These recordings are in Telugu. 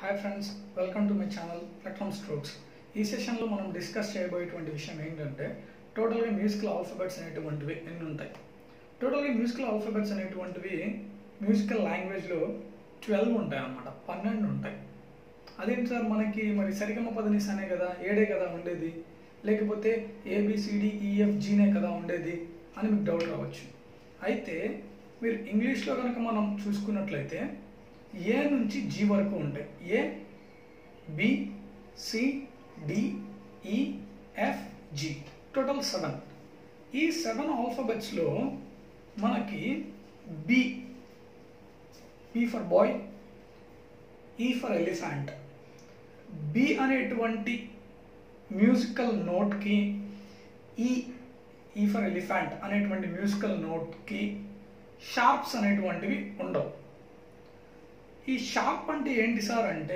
hi friends welcome to my channel platform strokes ఈ సెషన్లో మనం డిస్కస్ చేయబోయేటువంటి విషయం ఏంటంటే టోటల్గా మ్యూజికల్ ఆల్ఫాబెట్స్ అనేటువంటివి ఎన్ని ఉంటాయి టోటల్గా మ్యూజికల్ ఆల్ఫాబెట్స్ అనేటువంటివి మ్యూజికల్ లాంగ్వేజ్లో ట్వెల్వ్ ఉంటాయి అన్నమాట పన్నెండు ఉంటాయి అదేంటి సార్ మనకి మరి సరిగమ పదనిస్ అనే కదా ఏడే కదా ఉండేది లేకపోతే ఏబిసిడిఈఎఫ్ జీనే కదా ఉండేది అని మీకు డౌట్ రావచ్చు అయితే మీరు ఇంగ్లీష్లో కనుక మనం చూసుకున్నట్లయితే ఏ నుంచి జీ వరకు ఉంటాయి A B C D E F G total seven ఈ సెవెన్ ఆల్ఫాబెట్స్లో మనకి B B for boy E for elephant B అనేటువంటి మ్యూజికల్ నోట్కి ఈ ఈ ఫర్ ఎలిఫెంట్ అనేటువంటి మ్యూజికల్ నోట్కి షార్ప్స్ అనేటువంటివి ఉండవు ఈ షార్ప్ అంటే ఏంటి సార్ అంటే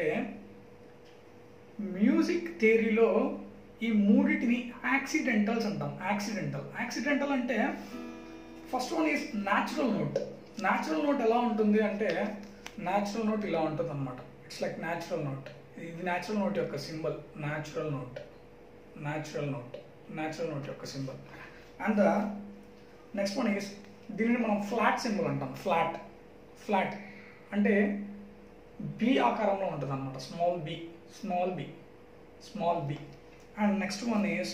మ్యూజిక్ థియరీలో ఈ మూడిటిని యాక్సిడెంటల్స్ అంటాం యాక్సిడెంటల్ యాక్సిడెంటల్ అంటే first one is natural note natural note ఎలా ఉంటుంది అంటే న్యాచురల్ నోట్ ఇలా ఉంటుంది అనమాట ఇట్స్ లైక్ న్యాచురల్ నోట్ ఇది న్యాచురల్ నోట్ యొక్క symbol natural note natural note natural note యొక్క symbol and the next one is దీనిని మనం ఫ్లాట్ సింబల్ అంటాం ఫ్లాట్ ఫ్లాట్ అంటే బి ఆకారంలో ఉంటుంది అనమాట small B small B small B and next one is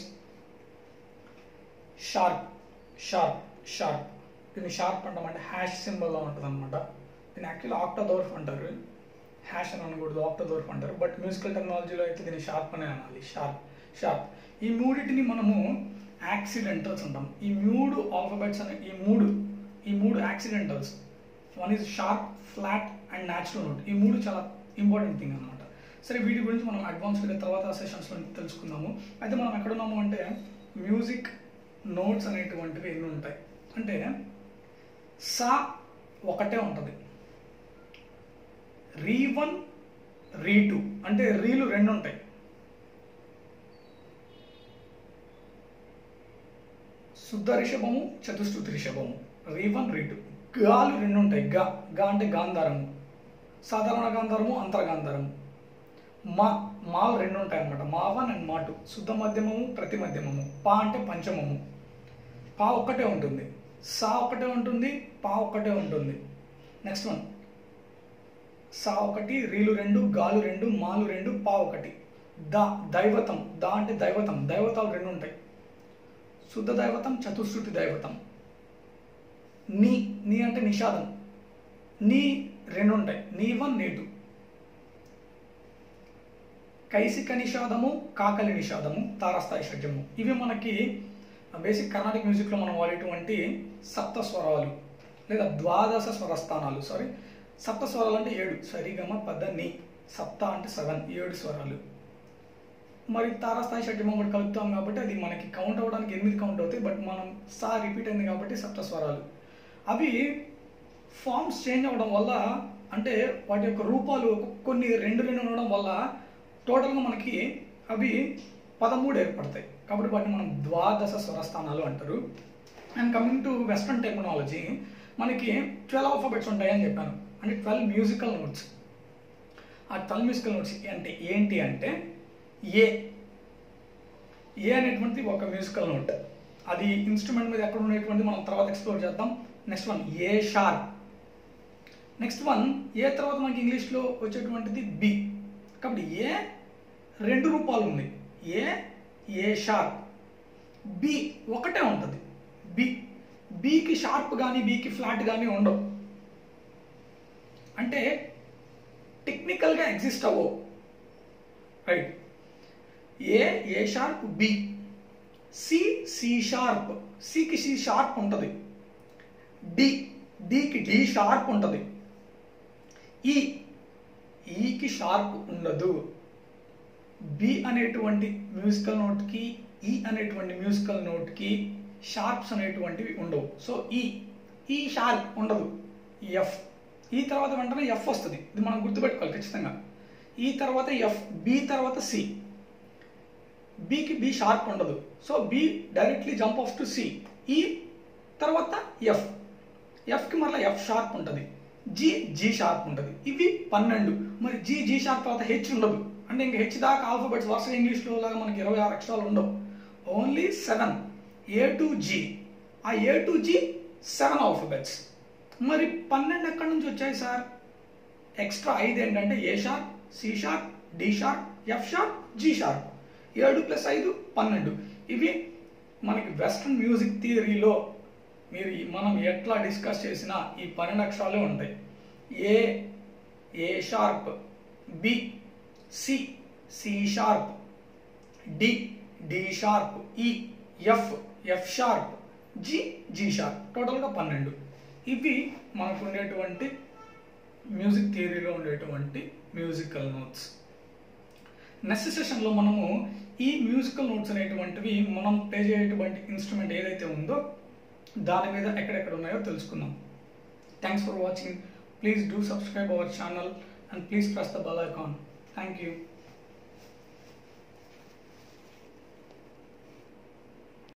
sharp sharp sharp దీన్ని షార్ప్ అంటాం అంటే హ్యాష్ సింబల్లో ఉంటుంది అనమాట దీన్ని యాక్చువల్లీ ఆక్టోదోర్ఫ్ అంటారు హ్యాష్ అని అనకూడదు ఆక్టోదోర్ఫ్ అంటారు బట్ మ్యూజికల్ టెక్నాలజీలో అయితే దీన్ని షార్ప్ అనే అనాలి షార్ప్ షార్ప్ ఈ మూడిటిని మనము యాక్సిడెంటల్స్ అంటాం ఈ మూడు ఆల్ఫాబెట్స్ అనే ఈ మూడు ఈ మూడు accidentals one is sharp flat and natural note ఈ మూడు చాలా ఇంపార్టెంట్ థింగ్ అనమాట సరే వీటి గురించి మనం అడ్వాన్స్గా తర్వాత సెషన్స్లో తెలుసుకుందాము అయితే మనం ఎక్కడున్నాము అంటే మ్యూజిక్ నోట్స్ అనేటువంటివి ఎన్ని ఉంటాయి అంటే సా ఒకటే ఉంటుంది రీ వన్ రీ టూ అంటే రీలు రెండు ఉంటాయి శుద్ధ రిషభము చతుశ్రుతి రిషభము రీ వన్ రీ టూ గాలు రెండు ఉంటాయి గా గా అంటే గాంధారము సాధారణ గాంధారము అంతర్గాంధారము మా మాలు రెండు ఉంటాయి అన్నమాట మా వన్ అండ్ మా టూ శుద్ధ మధ్యమము ప్రతి మధ్యమము పా అంటే పంచమము పా ఒక్కటే ఉంటుంది సా ఒకటే ఉంటుంది పా ఒక్కటే ఉంటుంది నెక్స్ట్ వన్ సా ఒకటి రీలు రెండు గాలు రెండు మాలు రెండు పా ఒకటి ద దైవతం ద అంటే దైవతం దైవతాలు రెండు ఉంటాయి శుద్ధ దైవతం చతుశ్రుతి దైవతం నీ నీ అంటే నిషాదం నీ రెండు ఉంటాయి నీ వన్ నీ టూ కైసిక నిషాదము కాకలి నిషాదము తారస్థాయి షడ్జము ఇవి మనకి బేసిక్ కర్ణాటక మ్యూజిక్లో మనం వాడేటువంటి సప్త స్వరాలు లేదా ద్వాదశ స్వరస్థానాలు సారీ సప్త స్వరాలు అంటే ఏడు సరిగమ పద ని సప్త అంటే సెవెన్ ఏడు స్వరాలు మరి తారాస్థాయి షడ్జమం కూడా కలుపుతాం కాబట్టి అది మనకి కౌంట్ అవ్వడానికి ఎనిమిది కౌంట్ అవుతాయి బట్ మనం సా రిపీట్ అయింది కాబట్టి సప్త స్వరాలు అవి ఫామ్స్ చేంజ్ అవ్వడం వల్ల అంటే వాటి యొక్క రూపాలు కొన్ని రెండు రెండు ఉండడం వల్ల టోటల్గా మనకి అవి పదమూడు ఏర్పడతాయి కాబట్టి వాటిని మనం ద్వాదశ స్వరస్థానాలు అంటారు and coming to western technology మనకి ట్వెల్వ్ ఆల్ఫాబెట్స్ ఉంటాయని చెప్పాను అంటే ట్వెల్వ్ మ్యూజికల్ నోట్స్ ఆ ట్వెల్వ్ మ్యూజికల్ నోట్స్ అంటే ఏంటి అంటే ఏ ఏ అనేటువంటిది ఒక మ్యూజికల్ నోట్ అది ఇన్స్ట్రుమెంట్ మీద ఎక్కడ ఉండేటువంటి మనం తర్వాత ఎక్స్ప్లోర్ చేద్దాం next one A sharp next one A తర్వాత మనకి ఇంగ్లీష్లో వచ్చేటువంటిది బి కాబట్టి ఏ రెండు రూపాలు ఉంది ఏ ఏ షార్ప్ బి ఒకటే ఉంటుంది బి బికి షార్ప్ కానీ బికి ఫ్లాట్ కానీ ఉండవు అంటే టెక్నికల్గా ఎగ్జిస్ట్ అవ్వవు right A A sharp B C C sharp సికి సి షార్ప్ ఉంటుంది డి డికి డి షార్ప్ ఉంటుంది ఈ ఈకి షార్ప్ ఉండదు బి అనేటువంటి మ్యూజికల్ నోట్కి ఈ అనేటువంటి మ్యూజికల్ నోట్కి షార్ప్స్ అనేటువంటివి ఉండవు సో ఈ ఈ షార్ప్ ఉండదు ఎఫ్ ఈ తర్వాత వెంటనే ఎఫ్ వస్తుంది ఇది మనం గుర్తుపెట్టుకోవాలి ఖచ్చితంగా ఈ తర్వాత ఎఫ్ బి తర్వాత సి బికి బి షార్ప్ ఉండదు so B directly jump off to C E తర్వాత ఎఫ్ ఎఫ్కి మళ్ళీ ఎఫ్ షార్ప్ ఉంటుంది జి జీ షార్ప్ ఉంటుంది ఇవి పన్నెండు మరి జి జీ షార్ప్ తర్వాత హెచ్ ఉండదు అంటే ఇంకా హెచ్ దాకా ఆల్ఫాబెట్స్ వరుసగా ఇంగ్లీష్లో లాగా మనకి ఇరవై ఆరు అక్షరాలు ఉండవు only seven A to G ఆ A to G seven alphabets మరి పన్నెండు ఎక్కడి నుంచి వచ్చాయి సార్ ఎక్స్ట్రా ఐదు ఏంటంటే A sharp C sharp D sharp F sharp G sharp ఏడు ప్లస్ ఐదు పన్నెండు ఇవి మనకి వెస్ట్రన్ మ్యూజిక్ థియరీలో మీరు ఈ- మనం ఎట్లా డిస్కస్ చేసినా ఈ పన్నెండు అక్షరాలే ఉంటాయి A A sharp B C C sharp D D sharp E F F sharp G G sharp టోటల్గా పన్నెండు ఇవి మనకు ఉండేటువంటి మ్యూజిక్ థియరీలో ఉండేటువంటి మ్యూజికల్ నోట్స్ నెక్స్ట్ సెషన్లో మనము ఈ మ్యూజికల్ నోట్స్ అనేటువంటివి మనం ప్లే చేసేటువంటి ఇన్స్ట్రుమెంట్ ఏదైతే ఉందో దాని మీద ఎక్కడెక్కడ ఉన్నాయో తెలుసుకుందాం thanks for watching please do subscribe our channel and please press the bell icon thank you